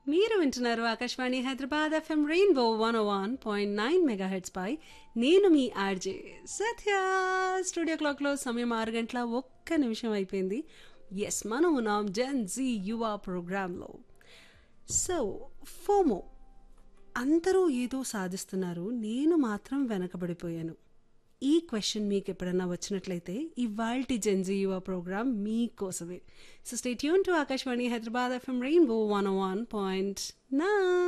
మీరు వింటున్నారు Akashvani Hyderabad FM rainbow one one point nine megahertz పై నేను మీ ఆర్జే సత్య స్టూడియో క్లాక్లో సమయం ఆరు గంటల ఒక్క నిమిషం అయిపోయింది ఎస్ మనం ఉన్నాం జెన్ జీ యువ ప్రోగ్రాంలో సో ఫోమో అందరూ ఏదో సాధిస్తున్నారు నేను మాత్రం వెనకబడిపోయాను ఈ క్వశ్చన్ మీకు ఎప్పుడన్నా వచ్చినట్లయితే ఇవాల్టి జెన్జీ యువ ప్రోగ్రామ్ మీకోసమే so stay tuned to Akashvani Hyderabad FM rainbow one one point నా